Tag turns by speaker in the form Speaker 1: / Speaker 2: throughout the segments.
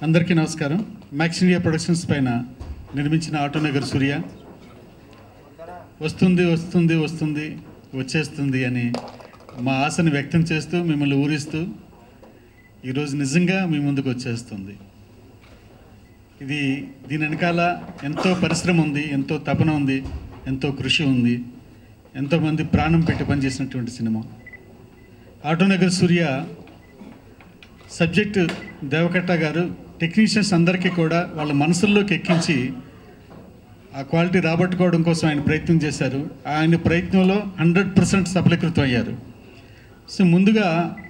Speaker 1: అందరికీ నమస్కారం max India productions పైన నిర్మించిన ఆటోనగర్ సూర్య వస్తుంది వస్తుంది వస్తుంది వచ్చేస్తుంది అని మా ఆశను వ్యక్తం చేస్తూ మిమ్మల్ని ఊరిస్తూ ఈరోజు నిజంగా మీ ముందుకు వచ్చేస్తుంది ఇది దీని వెనకాల ఎంతో పరిశ్రమ ఉంది ఎంతో తపన ఉంది ఎంతో కృషి ఉంది ఎంతోమంది ప్రాణం పెట్టి పనిచేసినటువంటి cinema Autonagar Surya subject Devakatta garu technicians అందరికీ కూడా వాళ్ళ మనసుల్లోకి ఎక్కించి ఆ క్వాలిటీ రాబట్టుకోవడం కోసం ఆయన ప్రయత్నం చేశారు ఆయన ప్రయత్నంలో హండ్రెడ్ పర్సెంట్ సఫలీకృతం అయ్యారు సో ముందుగా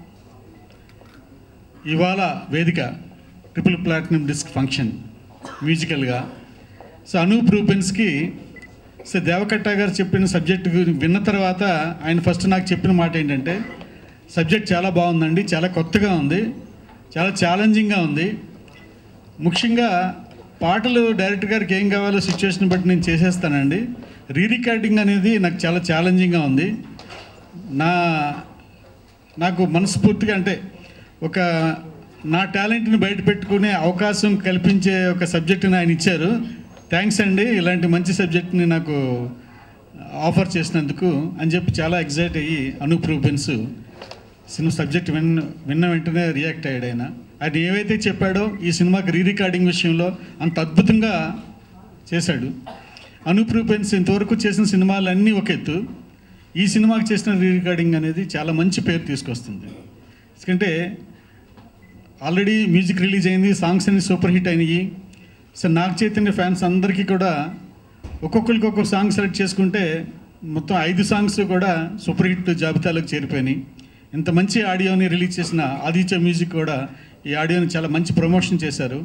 Speaker 1: ఇవాళ వేదిక ట్రిపుల్ ప్లాటినం డిస్క్ ఫంక్షన్ మ్యూజికల్గా సో అనూప్ రూపెన్స్కి సో దేవకట్ట గారు చెప్పిన సబ్జెక్ట్ విన్న తర్వాత ఆయన ఫస్ట్ నాకు చెప్పిన మాట ఏంటంటే సబ్జెక్ట్ చాలా బాగుందండి చాలా కొత్తగా ఉంది చాలా ఛాలెంజింగ్గా ఉంది ముఖ్యంగా పాటలు డైరెక్టర్ గారికి ఏం కావాలో సిచ్యువేషన్ బట్టి నేను చేసేస్తానండి రీ రికార్డింగ్ అనేది నాకు చాలా ఛాలెంజింగ్గా ఉంది నా నాకు మనస్ఫూర్తిగా అంటే ఒక నా టాలెంట్ని బయట పెట్టుకునే అవకాశం కల్పించే ఒక సబ్జెక్టుని ఆయన ఇచ్చారు థ్యాంక్స్ అండి ఇలాంటి మంచి సబ్జెక్ట్ని నాకు ఆఫర్ చేసినందుకు అని చెప్పి చాలా ఎగ్జైట్ అయ్యి అనూప్ రూపెన్స్ సినిమా సబ్జెక్ట్ విన్న విన్న వెంటనే రియాక్ట్ అయ్యాడు ఆయన ఆయన ఏవైతే చెప్పాడో ఈ సినిమాకి రీ రికార్డింగ్ విషయంలో అంత అద్భుతంగా చేశాడు అనూప్ రూపెన్స్ ఇంతవరకు చేసిన సినిమాలన్నీ ఒక ఎత్తు ఈ సినిమాకి చేసిన రీ రికార్డింగ్ అనేది చాలా మంచి పేరు తీసుకొస్తుంది ఎందుకంటే ఆల్రెడీ మ్యూజిక్ రిలీజ్ అయింది సాంగ్స్ అన్ని సూపర్ హిట్ అయినాయి సో నాగ చైతన్య ఫ్యాన్స్ అందరికీ కూడా ఒక్కొక్కరికి ఒక్కొక్క సాంగ్ సెలెక్ట్ చేసుకుంటే మొత్తం ఐదు సాంగ్స్ కూడా సూపర్ హిట్ జాబితాలోకి చేరిపోయినాయి ఇంత మంచి ఆడియోని రిలీజ్ చేసిన ఆదిత్య మ్యూజిక్ కూడా ఈ ఆడియోని చాలా మంచి ప్రమోషన్ చేశారు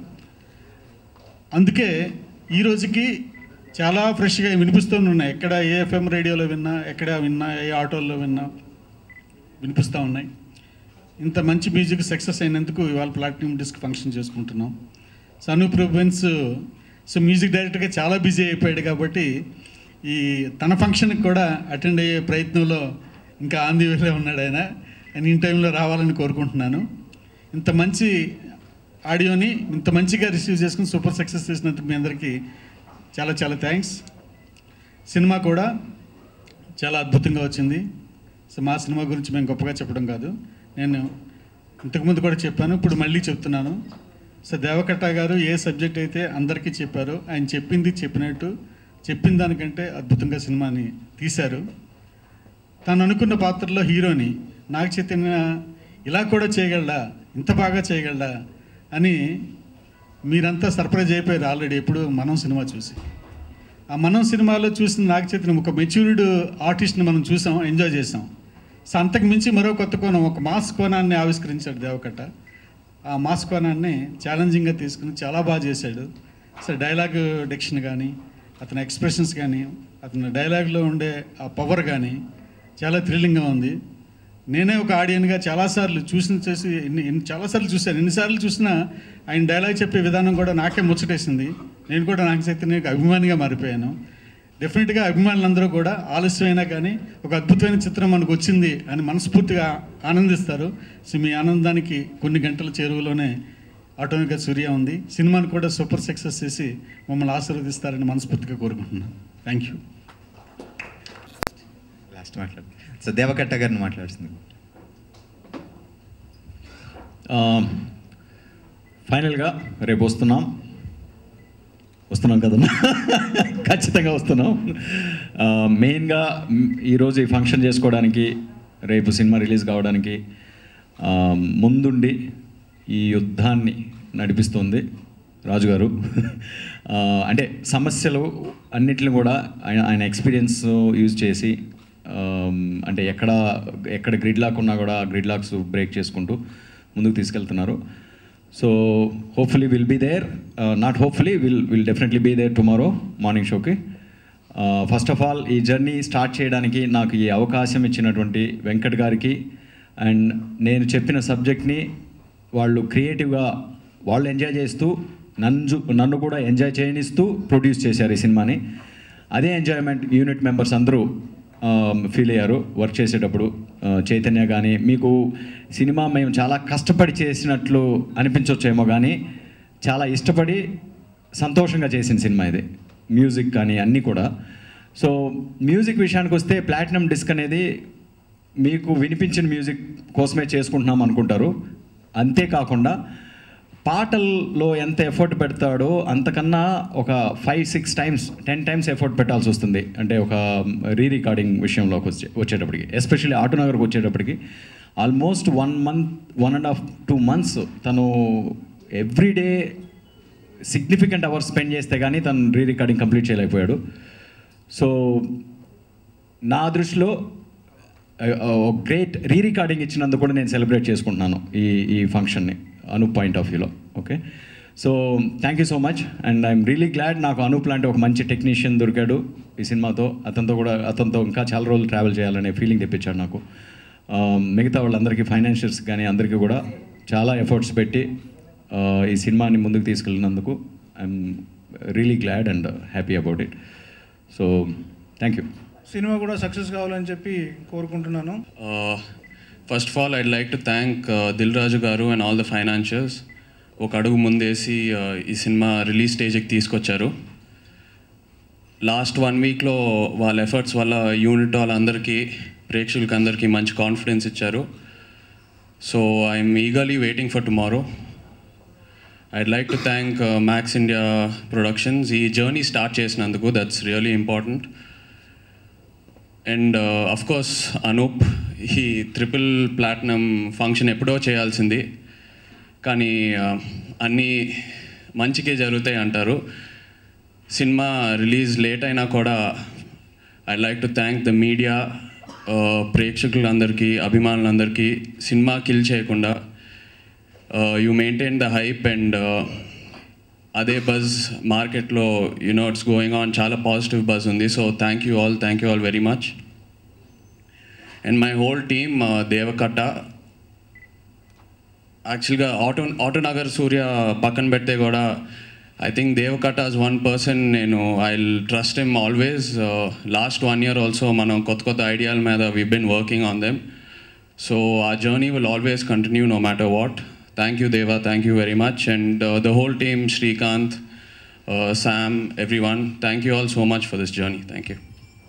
Speaker 1: అందుకే ఈ రోజుకి చాలా ఫ్రెష్గా వినిపిస్తూనే ఉన్నాయి ఎక్కడ ఏ ఎఫ్ఎం రేడియోలో విన్నా ఎక్కడ విన్నా ఏ ఆటోల్లో విన్నా వినిపిస్తూ ఉన్నాయి ఇంత మంచి మ్యూజిక్ సక్సెస్ అయినందుకు ఇవాళ ప్లాటినం డిస్క్ ఫంక్షన్ చేసుకుంటున్నాం so Anoop Rubens so music డైరెక్టర్గా చాలా బిజీ అయిపోయాడు కాబట్టి ఈ తన ఫంక్షన్కి కూడా అటెండ్ అయ్యే ప్రయత్నంలో ఇంకా ఆంది వేలో ఉన్నాడు ఆయన నేను ఇన్ టైంలో రావాలని కోరుకుంటున్నాను ఇంత మంచి ఆడియోని ఇంత మంచిగా రిసీవ్ చేసుకుని సూపర్ సక్సెస్ చేసినందుకు మీ అందరికీ చాలా చాలా థ్యాంక్స్ సినిమా కూడా చాలా అద్భుతంగా వచ్చింది సో మా సినిమా గురించి మేము గొప్పగా చెప్పడం కాదు నేను ఇంతకుముందు కూడా చెప్పాను ఇప్పుడు మళ్ళీ చెప్తున్నాను సో దేవకట్ట గారు ఏ సబ్జెక్ట్ అయితే అందరికీ చెప్పారో ఆయన చెప్పింది చెప్పినట్టు చెప్పిన దానికంటే అద్భుతంగా సినిమాని తీశారు తను అనుకున్న పాత్రలో హీరోని నాగ చైతన్య ఇలా కూడా చేయగలడా ఇంత బాగా చేయగలడా అని మీరంతా సర్ప్రైజ్ అయిపోయారు ఆల్రెడీ ఎప్పుడు మనం సినిమా చూసి ఆ మనం సినిమాలో చూసిన నాగ చైతన్యం ఒక మెచ్యూర్డ్ ఆర్టిస్ట్ని మనం చూసాం ఎంజాయ్ చేసాం సో అంతకు మించి మరో కొత్త కోణం ఒక మాస్ కోణాన్ని ఆవిష్కరించాడు దేవకట్ట ఆ మాస్ కోణాన్ని ఛాలెంజింగ్గా తీసుకుని చాలా బాగా చేశాడు సో డైలాగ్ డిక్షన్ కానీ అతని ఎక్స్ప్రెషన్స్ కానీ అతని డైలాగ్లో ఉండే ఆ పవర్ కానీ చాలా థ్రిల్లింగ్గా ఉంది నేనే ఒక ఆడియన్గా చాలాసార్లు చూసిన చేసి ఎన్ని ఎన్ని చాలాసార్లు చూశాను ఎన్నిసార్లు చూసినా ఆయన డైలాగ్ చెప్పే విధానం కూడా నాకే ముచ్చటేసింది నేను కూడా నాకు చైతన్యకి అభిమానిగా మారిపోయాను డెఫినెట్గా అభిమానులందరూ కూడా ఆలస్యమైనా కానీ ఒక అద్భుతమైన చిత్రం మనకు వచ్చింది అని మనస్ఫూర్తిగా ఆనందిస్తారు సో మీ ఆనందానికి కొన్ని గంటల చేరువలోనే ఆటోమేటిక్గా సూర్య ఉంది సినిమాని కూడా సూపర్ సక్సెస్ చేసి మమ్మల్ని ఆశీర్వదిస్తారని మనస్ఫూర్తిగా కోరుకుంటున్నాను థ్యాంక్ యూ
Speaker 2: లాస్ట్ మాట్లాడు సో దేవకట్ట గారిని మాట్లాడుతుంది
Speaker 3: ఫైనల్గా రేపు వస్తున్నాం వస్తున్నాం కదన్నా ఖచ్చితంగా వస్తున్నాం ఆ, మెయిన్గా మ్, ఈరోజు ఈ ఫంక్షన్ చేసుకోవడానికి రేపు సినిమా రిలీజ్ కావడానికి ఆ, ముందుండి ఈ యుద్ధాన్ని నడిపిస్తుంది రాజుగారు ఆ, అంటే సమస్యలు అన్నిటిని కూడా ఆయన ఆయన ఎక్స్పీరియన్స్ యూజ్ చేసి ఆ, అంటే ఎక్కడ ఎక్కడ గ్రిడ్ లాక్ ఉన్నా కూడా గ్రిడ్ లాక్స్ బ్రేక్ చేసుకుంటూ ముందుకు తీసుకెళ్తున్నారు so hopefully will be there not hopefully will will definitely be there tomorrow morning షోకి ఫస్ట్ ఆఫ్ ఆల్ ఈ జర్నీ స్టార్ట్ చేయడానికి నాకు ఈ అవకాశం ఇచ్చినటువంటి వెంకట్ గారికి అండ్ నేను చెప్పిన సబ్జెక్ట్ని వాళ్ళు క్రియేటివ్గా వాళ్ళు ఎంజాయ్ చేస్తూ నన్ను చూ- నన్ను కూడా ఎంజాయ్ చేయనిస్తూ ప్రొడ్యూస్ చేశారు ఈ సినిమాని అదే ఎంజాయ్మెంట్ యూనిట్ మెంబర్స్ అందరూ ఫీల్ అయ్యారు వర్క్ చేసేటప్పుడు ఆ, చైతన్య కానీ మీకు సినిమా మేము చాలా కష్టపడి చేసినట్లు అనిపించవచ్చేమో కానీ చాలా ఇష్టపడి సంతోషంగా చేసిన సినిమా ఇది మ్యూజిక్ కానీ అన్నీ కూడా సో మ్యూజిక్ విషయానికి వస్తే ప్లాటినం డిస్క్ అనేది మీకు వినిపించిన మ్యూజిక్ కోసమే చేసుకుంటున్నాం అనుకుంటారు అంతేకాకుండా పాటల్లో ఎంత ఎఫర్ట్ పెడతాడో అంతకన్నా ఒక five six times ten times effort పెట్టాల్సి వస్తుంది అంటే ఒక రీ రికార్డింగ్ విషయంలోకి వచ్చే వచ్చేటప్పటికి ఎస్పెషల్లీ ఆటోనగర్కి వచ్చేటప్పటికి almost one month one and half two months తను ఎవ్రీడే సిగ్నిఫికెంట్ అవర్స్ స్పెండ్ చేస్తే కానీ తను రీ రికార్డింగ్ కంప్లీట్ చేయలేకపోయాడు సో నా దృష్టిలో గ్రేట్ రీ రికార్డింగ్ ఇచ్చినందుకు కూడా నేను సెలబ్రేట్ చేసుకుంటున్నాను ఈ ఈ ఫంక్షన్ని అనూప్ పాయింట్ ఆఫ్ వ్యూలో okay so thank you so much and I'm really glad నాకు అనూప్ లాంటి ఒక మంచి టెక్నీషియన్ దొరికాడు ఈ సినిమాతో అతనితో కూడా అతనితో ఇంకా చాలా రోజులు ట్రావెల్ చేయాలనే ఫీలింగ్ తెప్పించాడు నాకు Um, మిగతా వాళ్ళందరికీ ఫైనాన్షియల్స్ కానీ అందరికీ కూడా చాలా ఎఫర్ట్స్ పెట్టి uh, ఈ సినిమాని ముందుకు తీసుకెళ్ళినందుకు I'm really glad and happy about it so thank you
Speaker 4: cinema కూడా సక్సెస్ కావాలని చెప్పి కోరుకుంటున్నాను
Speaker 5: Uh, first of all, I'd like to thank uh, Dil Raju Garu and all the financiers. ఒక అడుగు ముందేసి uh, ఈ సినిమా రిలీజ్ స్టేజ్కి తీసుకొచ్చారు లాస్ట్ వన్ వీక్లో వాళ్ళ ఎఫర్ట్స్ వల్ల యూనిట్ వాళ్ళందరికీ ప్రేక్షకులకి అందరికీ మంచి కాన్ఫిడెన్స్ ఇచ్చారు so I'm eagerly waiting for tomorrow I'd like to thank Max India productions ఈ జర్నీ స్టార్ట్ చేసినందుకు that's really important and of course Anoop ఈ ట్రిపుల్ ప్లాటినం ఫంక్షన్ ఎప్పుడో చేయాల్సింది కానీ uh, అన్నీ మంచికే జరుగుతాయి అంటారు సినిమా రిలీజ్ లేట్ అయినా కూడా I like to thank the media ప్రేక్షకులందరికీ అభిమానులందరికీ సినిమా కిల్ చేయకుండా you maintain the hype and అదే బజ్ మార్కెట్లో యునో ఇట్స్ గోయింగ్ ఆన్ చాలా పాజిటివ్ బజ్ ఉంది so thank you all thank you all very much and my whole team Devakatta యాక్చువల్గా auto Autonagar Surya పక్కన పెడితే కూడా I think Devakatta as one person నేను I trust him always last one year also మనం కొత్త కొత్త ఐడియాల మీద we been working on them so ఆ journey will always continue no matter what thank you Deva thank you very much and the whole team Srikanth Sam everyone thank you all so much for this journey thank you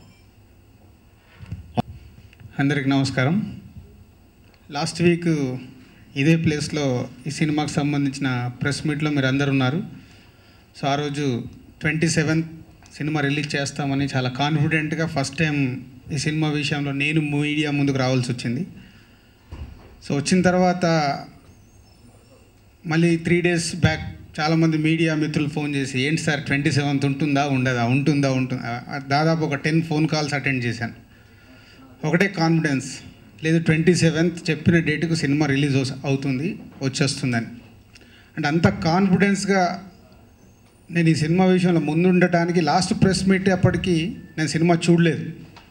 Speaker 6: అందరికి నమస్కారం last week ఇదే ప్లేస్లో ఈ సినిమాకి సంబంధించిన press మీట్లో మీరు అందరు ఉన్నారు సో ఆ రోజు ట్వంటీ సెవెంత్ సినిమా రిలీజ్ చేస్తామని చాలా కాన్ఫిడెంట్గా ఫస్ట్ టైం ఈ సినిమా విషయంలో నేను మీడియా ముందుకు రావాల్సి వచ్చింది సో వచ్చిన తర్వాత మళ్ళీ త్రీ డేస్ బ్యాక్ చాలామంది మీడియా మిత్రులు ఫోన్ చేసి ఏంటి సార్ ట్వంటీ సెవెంత్ ఉంటుందా ఉండదా ఉంటుందా ఉంటుందా దాదాపు ఒక టెన్ ఫోన్ కాల్స్ అటెండ్ చేశాను ఒకటే కాన్ఫిడెన్స్ లేదు ట్వంటీ సెవెంత్ చెప్పిన డేట్కు సినిమా రిలీజ్ అవుతుంది వచ్చేస్తుందని అంటే అంత కాన్ఫిడెన్స్గా నేను ఈ సినిమా విషయంలో ముందుండటానికి లాస్ట్ ప్రెస్ మీట్ అప్పటికి నేను సినిమా చూడలేదు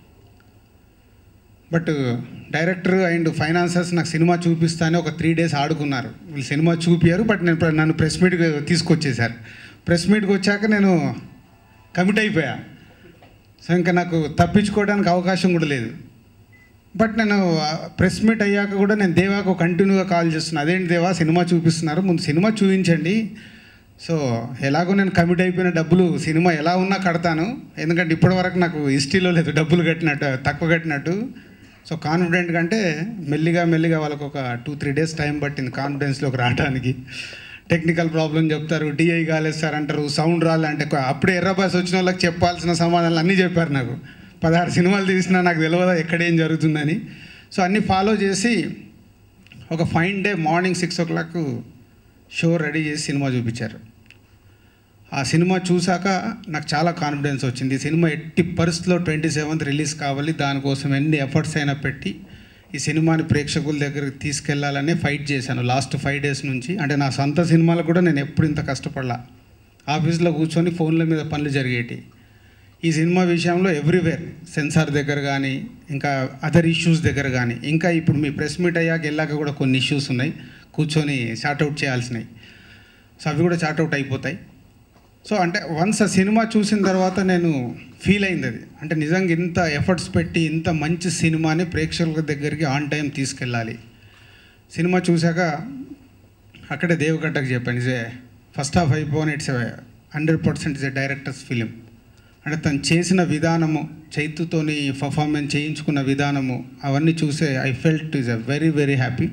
Speaker 6: బట్ డైరెక్టర్ అండ్ ఫైనాన్సర్స్ నాకు సినిమా చూపిస్తానే ఒక త్రీ డేస్ ఆడుకున్నారు వీళ్ళు సినిమా చూపించారు బట్ నేను ప్ర- నన్ను ప్రెస్ మీట్కి తీసుకొచ్చేసారు ప్రెస్ మీట్కి వచ్చాక నేను కమిట్ అయిపోయా సో ఇంకా నాకు తప్పించుకోవడానికి అవకాశం కూడా లేదు బట్ నేను ప్రెస్ మీట్ అయ్యాక కూడా నేను దేవాకు కంటిన్యూగా కాల్ చేస్తున్నా అదేంటి దేవా సినిమా చూపిస్తున్నారు ముందు సినిమా చూపించండి సో ఎలాగో నేను కమిట్ అయిపోయిన డబ్బులు సినిమా ఎలా ఉన్నా కడతాను ఎందుకంటే ఇప్పటివరకు నాకు హిస్టరీలో లేదు డబ్బులు కట్టినట్టు తక్కువ కట్టినట్టు సో కాన్ఫిడెంట్ కంటే మెల్లిగా మెల్లిగా వాళ్ళకు ఒక టూ త్రీ డేస్ టైం పట్టింది కాన్ఫిడెన్స్లోకి రావడానికి టెక్నికల్ ప్రాబ్లం చెప్తారు డిఐ కాలేదు సార్ అంటారు సౌండ్ రాలే అంటే కొ- అప్పుడే ఎర్ర బస్ వచ్చిన వాళ్ళకి చెప్పాల్సిన సమాధానాలు అన్నీ చెప్పారు నాకు పదహారు సినిమాలు తీసినా నాకు తెలియదా ఎక్కడ ఏం జరుగుతుందని సో అన్నీ ఫాలో చేసి ఒక fine day morning six o'clock show ready చేసి సినిమా చూపించారు ఆ సినిమా చూశాక నాకు చాలా కాన్ఫిడెన్స్ వచ్చింది ఈ సినిమా ఎట్టి పరిస్థితిలో ట్వంటీ సెవెంత్ రిలీజ్ కావాలి దానికోసం ఎన్ని ఎఫర్ట్స్ అయినా పెట్టి ఈ సినిమాని ప్రేక్షకుల దగ్గరికి తీసుకెళ్లాలనే ఫైట్ చేశాను లాస్ట్ ఫైవ్ డేస్ నుంచి అంటే నా సొంత సినిమాలు కూడా నేను ఎప్పుడు ఇంత కష్టపడలా ఆఫీస్లో కూర్చొని ఫోన్ల మీద పనులు జరిగేటి ఈ సినిమా విషయంలో ఎవ్రీవేర్ సెన్సార్ దగ్గర కానీ ఇంకా అదర్ ఇష్యూస్ దగ్గర కానీ ఇంకా ఇప్పుడు మీ ప్రెస్ మీట్ అయ్యాక వెళ్ళాక కూడా కొన్ని ఇష్యూస్ ఉన్నాయి కూర్చొని షార్ట్అవుట్ చేయాల్సినవి సో అవి కూడా షార్ట్అవుట్ అయిపోతాయి సో అంటే వన్స్ ఆ సినిమా చూసిన తర్వాత నేను ఫీల్ అయింది అది అంటే నిజంగా ఇంత ఎఫర్ట్స్ పెట్టి ఇంత మంచి సినిమాని ప్రేక్షకుల దగ్గరికి ఆన్ టైం తీసుకెళ్ళాలి సినిమా చూశాక అక్కడే దేవగడ్డకు చెప్పాను నిజే ఫస్ట్ హాఫ్ అయిపోని it's hundred percent is a director's film అంటే తను చేసిన విధానము చైతుతోని పర్ఫార్మెన్స్ చేయించుకున్న విధానము అవన్నీ చూసే I felt is a very very happy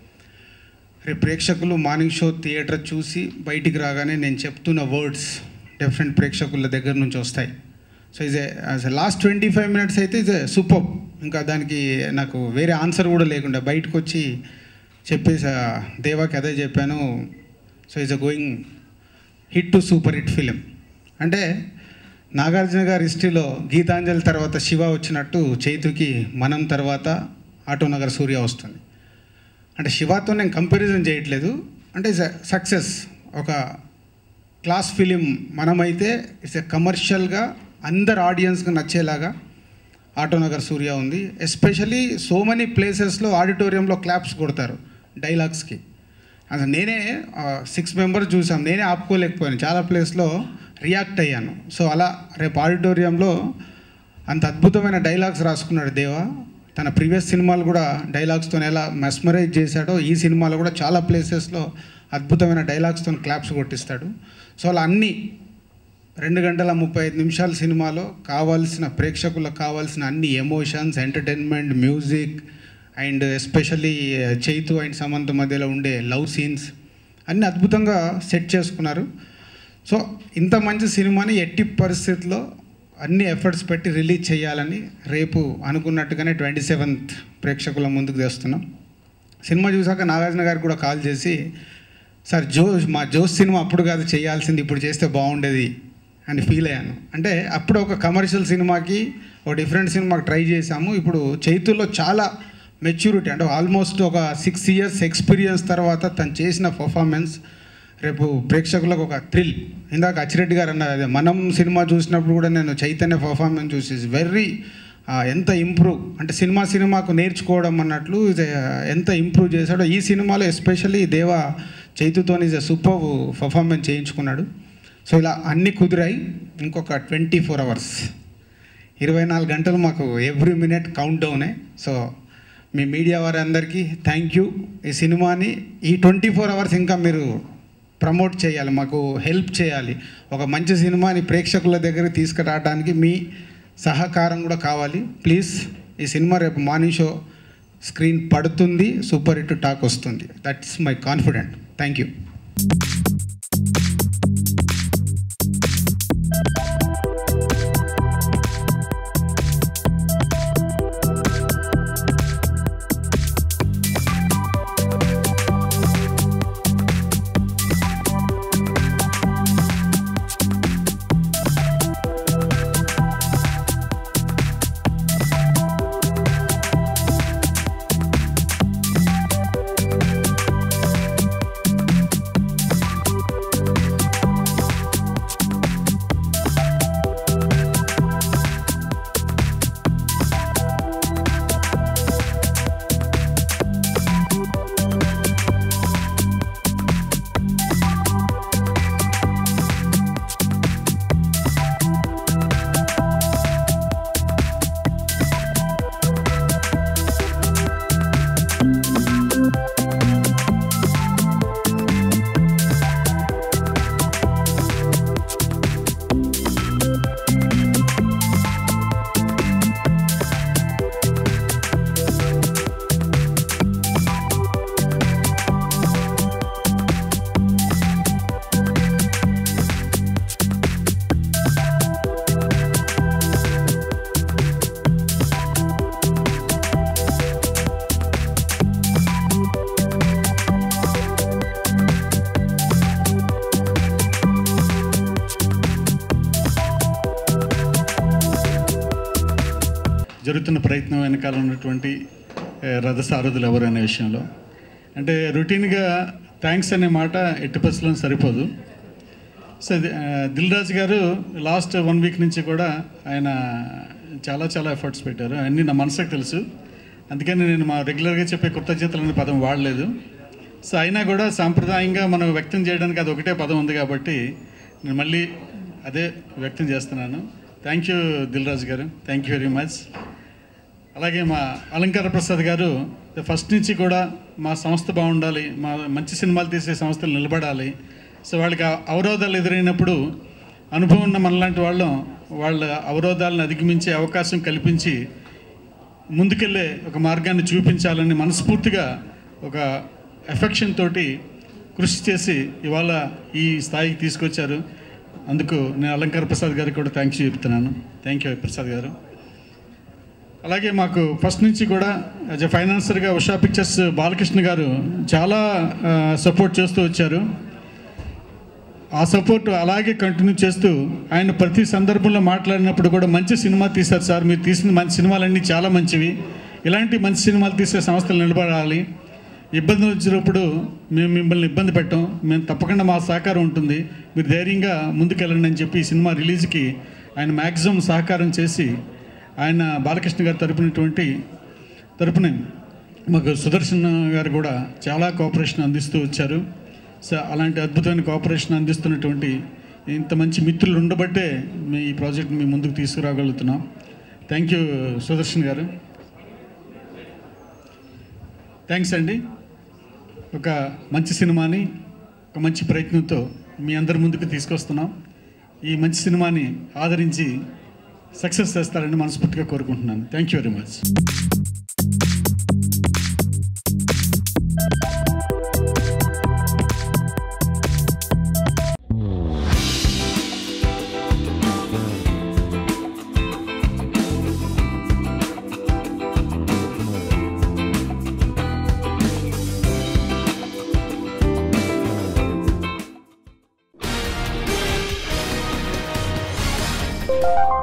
Speaker 6: రేపు ప్రేక్షకులు మార్నింగ్ షో థియేటర్ చూసి బయటికి రాగానే నేను చెప్తున్న వర్డ్స్ డిఫరెంట్ ప్రేక్షకుల దగ్గర నుంచి వస్తాయి so is a last twenty five minutes అయితే ఇజ్ సూపర్ ఇంకా దానికి నాకు వేరే ఆన్సర్ కూడా లేకుండా బయటకు వచ్చి చెప్పేసి ఆ, దేవాకి అదే చెప్పాను so is a going hit to super hit film అంటే నాగార్జున గారి హిస్టరీలో గీతాంజలి తర్వాత శివ వచ్చినట్టు చైతుకి మనం తర్వాత ఆటోనగర్ సూర్య వస్తుంది అంటే శివాతో నేను కంపారిజన్ చేయట్లేదు అంటే సక్సెస్ ఒక క్లాస్ ఫిలిం మనమైతే ఇట్స్ ఎ కమర్షియల్గా అందరు ఆడియన్స్కి నచ్చేలాగా ఆటోనగర్ సూర్య ఉంది ఎస్పెషలీ సో మెనీ ప్లేసెస్లో ఆడిటోరియంలో క్లాప్స్ కొడతారు డైలాగ్స్కి అసలు నేనే సిక్స్ మెంబర్స్ చూసాం నేనే ఆపుకోలేకపోయాను చాలా ప్లేస్లో రియాక్ట్ అయ్యాను సో అలా రేపు ఆడిటోరియంలో అంత అద్భుతమైన డైలాగ్స్ రాసుకున్నాడు దేవా తన ప్రీవియస్ సినిమాలు కూడా డైలాగ్స్తో ఎలా మెస్మరైజ్ చేశాడో ఈ సినిమాలో కూడా చాలా ప్లేసెస్లో అద్భుతమైన డైలాగ్స్తో క్లాప్స్ కొట్టిస్తాడు సో అలా అన్నీ రెండు గంటల ముప్పై ఐదు నిమిషాల సినిమాలో కావాల్సిన ప్రేక్షకులకు కావాల్సిన అన్ని emotions entertainment music and especially Chaitu and Samantha మధ్యలో ఉండే లవ్ సీన్స్ అన్ని అద్భుతంగా సెట్ చేసుకున్నారు సో ఇంత మంచి సినిమాని ఎట్టి పరిస్థితుల్లో అన్ని ఎఫర్ట్స్ పెట్టి రిలీజ్ చేయాలని రేపు అనుకున్నట్టుగానే ట్వంటీ సెవెంత్ ప్రేక్షకుల ముందుకు తెస్తున్నాం సినిమా చూసాక నాగార్జున గారికి కూడా కాల్ చేసి సార్ జోష్ మా జోష్ సినిమా అప్పుడు కాదు చేయాల్సింది ఇప్పుడు చేస్తే బాగుండేది అని ఫీల్ అయ్యాను అంటే అప్పుడు ఒక కమర్షియల్ సినిమాకి ఒక డిఫరెంట్ సినిమాకి ట్రై చేశాము ఇప్పుడు చైతుల్లో చాలా మెచ్యూరిటీ అంటే ఆల్మోస్ట్ ఒక సిక్స్ ఇయర్స్ ఎక్స్పీరియన్స్ తర్వాత తను చేసిన పర్ఫార్మెన్స్ రేపు ప్రేక్షకులకు ఒక థ్రిల్ ఇందాక అచ్చిరెడ్డి గారు అన్నారు అదే మనం సినిమా చూసినప్పుడు కూడా నేను చైతన్య పర్ఫార్మెన్స్ చూసి వెరీ ఎంత ఇంప్రూవ్ అంటే సినిమా సినిమాకు నేర్చుకోవడం అన్నట్లు ఇది, ఆ, ఎంత ఇంప్రూవ్ చేశాడో ఈ సినిమాలో ఎస్పెషల్లీ దేవా చైతుతోని ఇస్ సూపర్ పర్ఫార్మెన్స్ చేయించుకున్నాడు సో ఇలా అన్నీ కుదిరాయి ఇంకొక ట్వంటీ ఫోర్ అవర్స్ ఇరవై నాలుగు గంటలు మాకు ఎవ్రీ మినిట్ కౌంట్ డౌనే సో మీ మీడియా వారందరికీ థ్యాంక్ యూ ఈ సినిమాని ఈ ట్వంటీ ఫోర్ అవర్స్ ఇంకా మీరు ప్రమోట్ చేయాలి మాకు హెల్ప్ చేయాలి ఒక మంచి సినిమాని ప్రేక్షకుల దగ్గరికి తీసుకురావడానికి మీ సహకారం కూడా కావాలి ప్లీజ్ ఈ సినిమా రేపు మార్నింగ్ షో స్క్రీన్ పడుతుంది సూపర్ హిట్ టాక్ వస్తుంది that's my confident thank you
Speaker 1: జరుగుతున్న ప్రయత్నం వెనకాల ఉన్నటువంటి ఏ, రథసారథులు ఎవరు అనే విషయంలో అంటే రొటీన్గా థ్యాంక్స్ అనే మాట ఎట్టి పరిస్థితుల్లో సరిపోదు సో ఇది, ఆ, దిల్ రాజు గారు లాస్ట్ వన్ వీక్ నుంచి కూడా ఆయన చాలా చాలా ఎఫర్ట్స్ పెట్టారు అన్నీ నా మనసుకు తెలుసు అందుకని నేను మా రెగ్యులర్గా చెప్పే కృతజ్ఞతలు అనే పదం వాడలేదు సో అయినా కూడా సాంప్రదాయంగా మనం వ్యక్తం చేయడానికి అది ఒకటే పదం ఉంది కాబట్టి నేను మళ్ళీ అదే వ్యక్తం చేస్తున్నాను థ్యాంక్ యూ దిల్ రాజు గారు థ్యాంక్ యూ వెరీ మచ్ అలాగే మా అలంకార ప్రసాద్ గారు ఫస్ట్ నుంచి కూడా మా సంస్థ బాగుండాలి మా మంచి సినిమాలు తీసే సంస్థలు నిలబడాలి సో వాళ్ళకి ఆ అవరోధాలు ఎదురైనప్పుడు అనుభవం ఉన్న మనలాంటి వాళ్ళం వాళ్ళ అవరోధాలను అధిగమించే అవకాశం కల్పించి ముందుకెళ్ళే ఒక మార్గాన్ని చూపించాలని మనస్ఫూర్తిగా ఒక ఎఫెక్షన్ తోటి కృషి చేసి ఇవాళ ఈ స్థాయికి తీసుకొచ్చారు అందుకు నేను అలంకార ప్రసాద్ గారికి కూడా థ్యాంక్స్ చెప్తున్నాను థ్యాంక్ యూ ప్రసాద్ గారు అలాగే మాకు ఫస్ట్ నుంచి కూడా యాజ్ ఎ ఫైనాన్సర్గా ఉషా పిక్చర్స్ బాలకృష్ణ గారు చాలా సపోర్ట్ చేస్తూ వచ్చారు ఆ సపోర్ట్ అలాగే కంటిన్యూ చేస్తూ ఆయన ప్రతి సందర్భంలో మాట్లాడినప్పుడు కూడా మంచి సినిమా తీశారు సార్ మీరు తీసిన మంచి సినిమాలన్నీ చాలా మంచివి ఇలాంటి మంచి సినిమాలు తీసే సంస్థలు నిలబడాలి ఇబ్బందులు వచ్చినప్పుడు మేము మిమ్మల్ని ఇబ్బంది పెట్టాం మేము తప్పకుండా మా సహకారం ఉంటుంది మీరు ధైర్యంగా ముందుకెళ్ళండి అని చెప్పి ఈ సినిమా రిలీజ్కి ఆయన మ్యాక్సిమం సహకారం చేసి ఆయన బాలకృష్ణ గారి తరపునటువంటి తరపున మాకు సుదర్శన్ గారు కూడా చాలా కోఆపరేషన్ అందిస్తూ వచ్చారు సో అలాంటి అద్భుతమైన కోఆపరేషన్ అందిస్తున్నటువంటి ఇంత మంచి మిత్రులు ఉండబట్టే మీ ఈ ప్రాజెక్ట్ మీ ముందుకు తీసుకురాగలుగుతున్నాం థ్యాంక్ యూ సుదర్శన్ గారు థ్యాంక్స్ అండి ఒక మంచి సినిమాని ఒక మంచి ప్రయత్నంతో మీ అందరి ముందుకు తీసుకొస్తున్నాం ఈ మంచి సినిమాని ఆదరించి సక్సెస్ చేస్తారని మనస్ఫూర్తిగా కోరుకుంటున్నాను thank you very much
Speaker 7: Thank you.